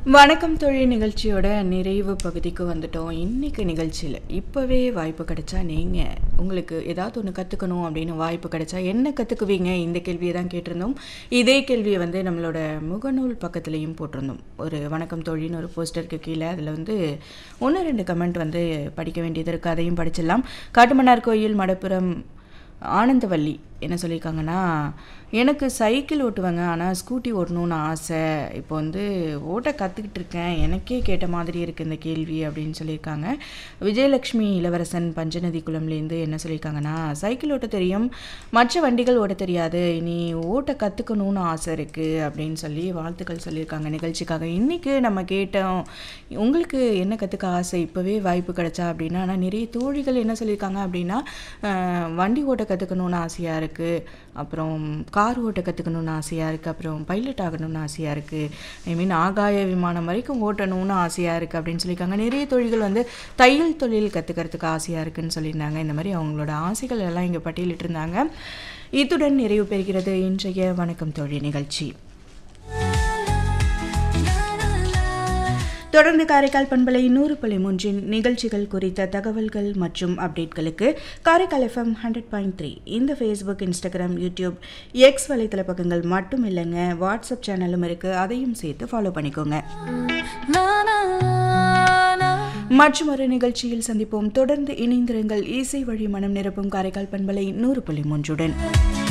வணக்கம் தொழில் நிகழ்ச்சியோட நிறைவு பகுதிக்கு வந்துட்டோம் இன்னைக்கு நிகழ்ச்சியில் இப்போவே வாய்ப்பு கிடைச்சா நீங்கள் உங்களுக்கு ஏதாவது ஒன்று கற்றுக்கணும் அப்படின்னு வாய்ப்பு கிடைச்சா என்ன கற்றுக்குவீங்க இந்த கேள்வியை தான் கேட்டிருந்தோம் இதே கேள்வியை வந்து நம்மளோட முகநூல் பக்கத்துலேயும் போட்டிருந்தோம் ஒரு வணக்கம் தொழில்னு ஒரு போஸ்டருக்கு கீழே அதில் வந்து ஒன்று ரெண்டு கமெண்ட் வந்து படிக்க வேண்டியது இருக்குது அதையும் படிச்சிடலாம் காட்டுமன்னார் கோயில் மடப்புரம் ஆனந்தவல்லி என்ன சொல்லியிருக்காங்கன்னா எனக்கு சைக்கிள் ஓட்டுவேங்க ஆனால் ஸ்கூட்டி ஓட்டணும்னு ஆசை இப்போ வந்து ஓட்ட கற்றுக்கிட்டு இருக்கேன் எனக்கே கேட்ட மாதிரி இருக்குது இந்த கேள்வி அப்படின்னு சொல்லியிருக்காங்க விஜயலட்சுமி இளவரசன் பஞ்சநதி குளம்லேருந்து என்ன சொல்லியிருக்காங்கன்னா சைக்கிள் ஓட்ட தெரியும் மற்ற வண்டிகள் ஓட்ட தெரியாது இனி ஓட்ட கற்றுக்கணும்னு ஆசை இருக்குது அப்படின்னு சொல்லி வாழ்த்துக்கள் சொல்லியிருக்காங்க நிகழ்ச்சிக்காக இன்றைக்கி நம்ம கேட்டோம் உங்களுக்கு என்ன கற்றுக்க ஆசை இப்போவே வாய்ப்பு கிடைச்சா அப்படின்னா ஆனால் நிறைய தோழிகள் என்ன சொல்லியிருக்காங்க அப்படின்னா அஹ், வண்டி ஓட்ட கற்றுக்கணும்னு ஆசையாக இருக்குது அப்புறம் கார் ஓட்ட கற்றுக்கணும்னு ஆசையாக இருக்குது அப்புறம் பைலட் ஆகணும்னு ஆசையாக இருக்குது ஐ மீன் ஆகாய விமானம் வரைக்கும் ஓட்டணும்னு ஆசையாக இருக்குது அப்படின்னு சொல்லியிருக்காங்க நிறைய தொழில்கள் வந்து தையல் தொழில் கற்றுக்கிறதுக்கு ஆசையாக இருக்குன்னு சொல்லியிருந்தாங்க இந்த மாதிரி அவங்களோட ஆசைகள் எல்லாம் இங்கே பட்டியலிட்டு இருந்தாங்க இத்துடன் நிறைவு பெறுகிறது இன்றைய வணக்கம் தொழில் நிகழ்ச்சி தொடர்ந்து காரைக்கால் பண்பலை நூறு புள்ளி மூன்றின் நிகழ்ச்சிகள் குறித்த தகவல்கள் மற்றும் அப்டேட்களுக்கு Karaikal FM hundred point three இந்த ஃபேஸ்புக் இன்ஸ்டாகிராம் யூடியூப் எக்ஸ் வலைத்தள பக்கங்கள் மட்டும் இல்லைங்க வாட்ஸ்அப் சேனலும் இருக்குது அதையும் சேர்த்து ஃபாலோ பண்ணிக்கோங்க மற்றும் ஒரு நிகழ்ச்சியில் சந்திப்போம் தொடர்ந்து இணைந்திருங்கள் இசை வழி மனம் நிரப்பும் காரைக்கால் பண்பலை நூறு புள்ளி மூன்றுடன்